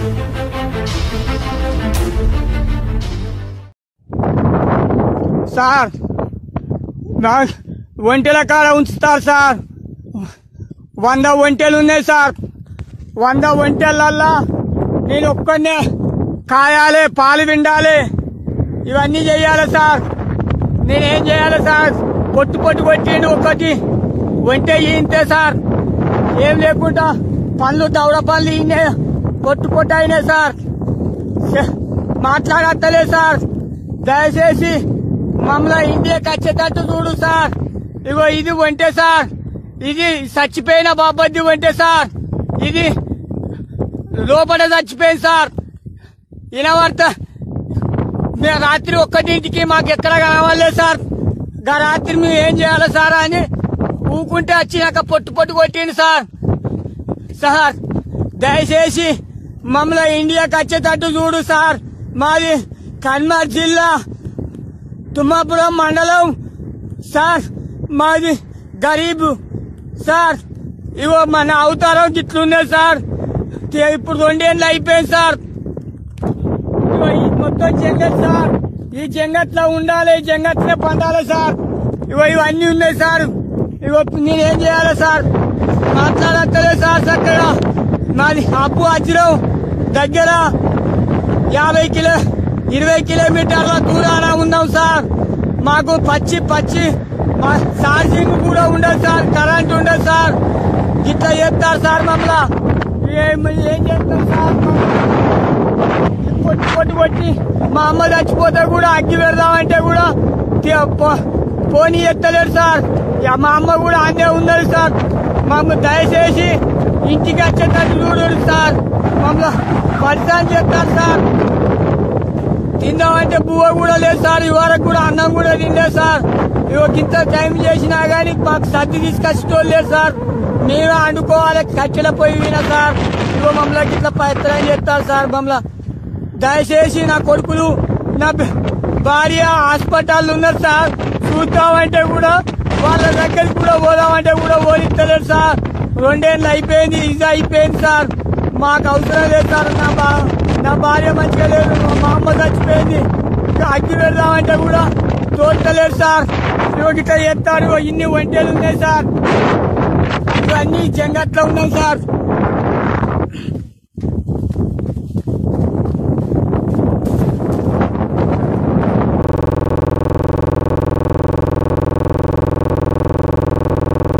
sir నా ఒంటెల కాడ ఉంచుతారు సార్ వంద ఒంటెలు ఉన్నాయి సార్ వంద ఒంటెలల్లా నేను ఒక్కనే కాయాలి పాలు విండాలి ఇవన్నీ చెయ్యాలి సార్ నేనేం చేయాలి సార్ పొట్టు పొట్టు కొట్టిండు ఒక్కటి ఒంటె ఈంతే సార్ ఏం లేకుండా పనులు దవడ పనులు ఈయనే పొట్టు పొట్టు అయినాయి సార్ ఛే, మాట్లాడత్తలే సార్ దయచేసి మమ్మల్ని ఇండియాకి వచ్చేటట్టు చూడు సార్ ఇగో ఇది వంటే సార్ ఇది చచ్చిపోయిన బాబద్ది వంటే సార్ ఇది లోపల చచ్చిపోయింది సార్ వినవర్త మేము రాత్రి ఒక్కటింటికి మాకు ఎక్కడ కావాలేదు సార్ గా రాత్రి మేము ఏం చేయాలి సార్ అని ఊకుంటే వచ్చినాక పొట్టు పొట్టు కొట్టింది సార్ సార్ దయచేసి మమ్మల్ని ఇండియాకి వచ్చేటట్టు చూడు సార్ మాది కన్మార్ జిల్లా తుమ్మాపురం మండలం సార్ మాది గరీబ్ సార్ ఇగో మన అవతారం గిట్లుందే సార్ తే- ఇప్పుడు రెండేళ్ళు అయిపోయింది సార్ ఇగో ఈ మొత్తం జంగత్ సార్ ఈ జంగట్లో ఉండాలి ఈ జంగట్నే పొందాలి సార్ ఇగో ఇవన్నీ ఉన్నాయి సార్ ఇగో నేనేం చేయాలి సార్ మాట్లాడతలే సార్ చక్కగా మాది అప్పు అజ్రం దగ్గర యాభై కిలో ఇరవై కిలోమీటర్ల దూరాన ఉన్నాం సార్ మాకు పచ్చి పచ్చి మా ఛార్జింగ్ కూడా ఉండదు సార్ కరెంట్ ఉండదు సార్ ఇట్లా చేస్తారు సార్ మమ్మల్ని ఏం ఏం చేస్తాం సార్ కొట్టి కొట్టి కొట్టి మా అమ్మ చచ్చిపోతే కూడా అగ్గి పెడదామంటే కూడా తే- పో- పోనీ ఎత్తలేరు సార్ ఇక మా అమ్మ కూడా అన్నే ఉన్నది సార్ మమ్మల్ని దయచేసి ఇంటికి వచ్చేటట్టు చూడరు సార్ మమ్మల్ని పరిచయం చేస్తారు సార్ తిందామంటే బువ్వ కూడా లేదు సార్ ఈ వరకు కూడా అన్నం కూడా తినలేదు సార్ ఇగో ఇంత టైం చేసినా గానీ మాకు సర్ది తీసుకొచ్చేటోళ్ళు లేదు సార్ మేమే వండుకోవాలి కట్టెల పొయ్యి విన సార్ ఇగో మమ్మల్ని ఇట్లా ప్రయత్నం చేస్తారు సార్ మమ్మల్ని దయచేసి నా కొడుకులు నా బ- భార్య హాస్పిటల్ ఉన్నారు సార్ చూద్దామంటే కూడా వాళ్ళ దగ్గరికి కూడా పోదామంటే కూడా ఓడిస్తలేరు సార్ రెండేళ్ళు అయిపోయింది ఇది అయిపోయింది సార్ మాకు అవసరం లేదు సార్ నా బా నా భార్య మంచిగా లేదు మా అమ్మ చచ్చిపోయింది ఇంకా అగ్గి పెడదామంటే కూడా తోడతలేరు సార్ యోగిత ఎత్తారు ఇన్ని వంటలు ఉన్నాయి సార్ ఇవన్నీ జంగట్లో ఉన్నాయి సార్